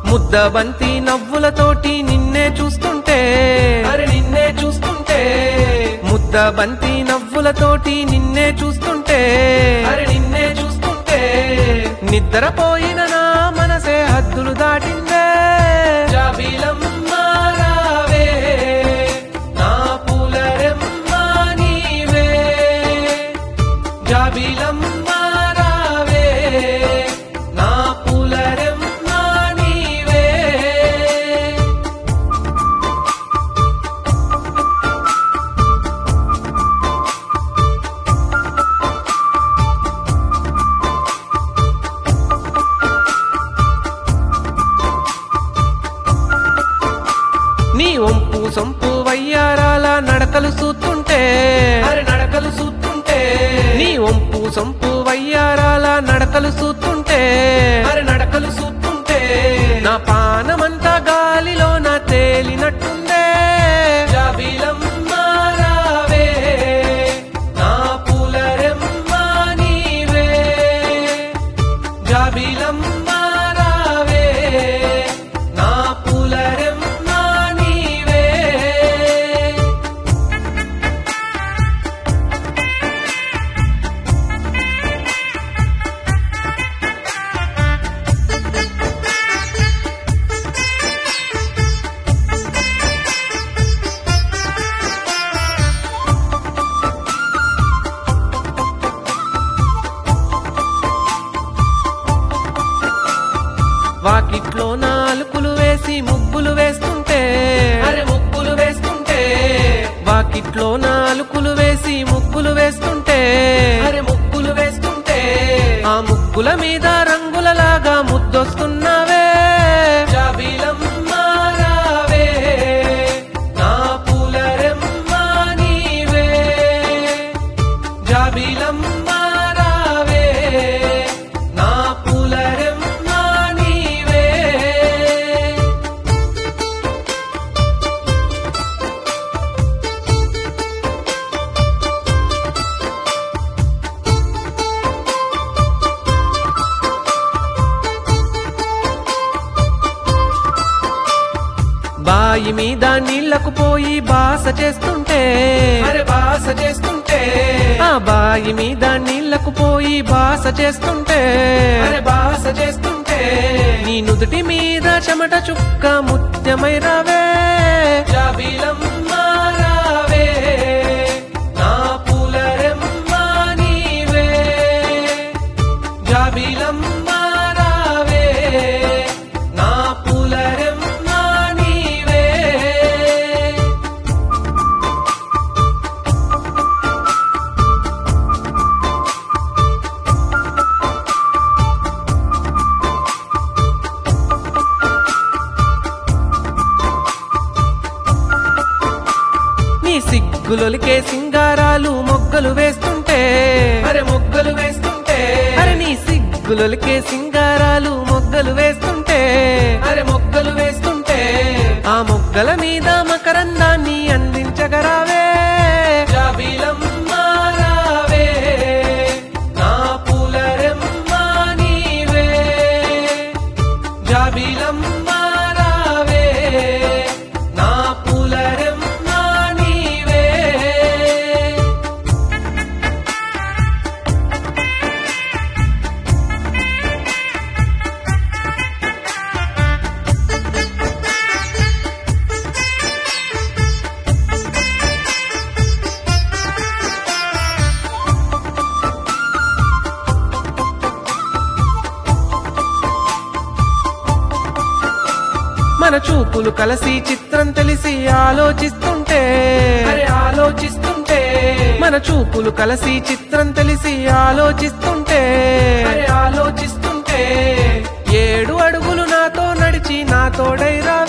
ముద్ద బంతి నవ్వులతోటి నిన్నే చూస్తుంటే అరే నిన్నే చూస్తుంటే ముద్ద బంతి నవ్వులతోటి నిన్నే చూస్తుంటే అరే నిన్నే చూస్తుంటే నిద్రపోయిన నా మనసే హద్దులు దాటిందే జాబిలమ్మ రావే నా పూలరెమ్మ నీవే జాబిలమ్మ రావే నా పూలరెమ్మ నీవే నీ ఒంపు సొంపు వయ్యారాల నడకలు చూస్తుంటే అరే నడకలు చూస్తుంటే నీ ఒంపు సొంపు వయ్యారాల నడకలు చూస్తుంటే అరే నడకలు చూస్తుంటే నా పానమంతా గాలిలో నా తేలినట్టుందే జాబిలమ్మ రావే నా పూలరెమ్మ నీవే జాబిలమ్మ రావే నా పూలరెమ్మ నీవే వాకిట్లో నాలుకలు వేసి ముగ్గులు వేస్తుంటే అరే ముగ్గులు వేస్తుంటే వాకిట్లో నాలుకలు వేసి ముగ్గులు వేస్తుంటే అరే ముగ్గులు వేస్తుంటే ఆ ముగ్గుల మీద రంగులలాగా ముద్దొస్తున్నావే జాబిలమ్మ రావే నా పూలరెమ్మ నీవే జాబిలమ్మ రావే నా పూలరెమ్మ నీవే బాయి మీద నీళ్లకు పోయి బాస చేస్తుంటే అరే బాస చేస్తుంటే ఆ బాయి మీద నీళ్లకు పోయి బాస చేస్తుంటే అరే బాస చేస్తుంటే నీ నుదుటి మీద చెమట చుక్క ముత్యమై రావే జాబిలమ్మ రావే నా పూలరెమ్మ నీవే జాబిలమ్మ రావే నా పూలరెమ్మ నీవే నీ సిగ్గులొలికే సింగారాలు మొగ్గలు వేస్తుంటే అరే ముగ్గులు వేస్తుంటే అరే నీ సిగ్గులొలికే సింగారాలు మొగ్గలు వేస్తుంటే అరే ముగ్గులు వేస్తుంటే ఆ మొగ్గల మీద మకరందాన్ని అందించగరావే జాబిలమ్మ రావే నా పూలరెమ్మ నీవే జాబిలమ్మ రావే నా పూలరెమ్మ నీవే మన చూపులు కలిసి చిత్రం తెలిసి ఆలోచిస్తుంటే అరే ఆలోచిస్తుంటే మన చూపులు కలిసి చిత్రం తెలిసి ఆలోచిస్తుంటే అరే ఆలోచిస్తుంటే ఏడు అడుగులు నాతో నడిచి నా తోడైరా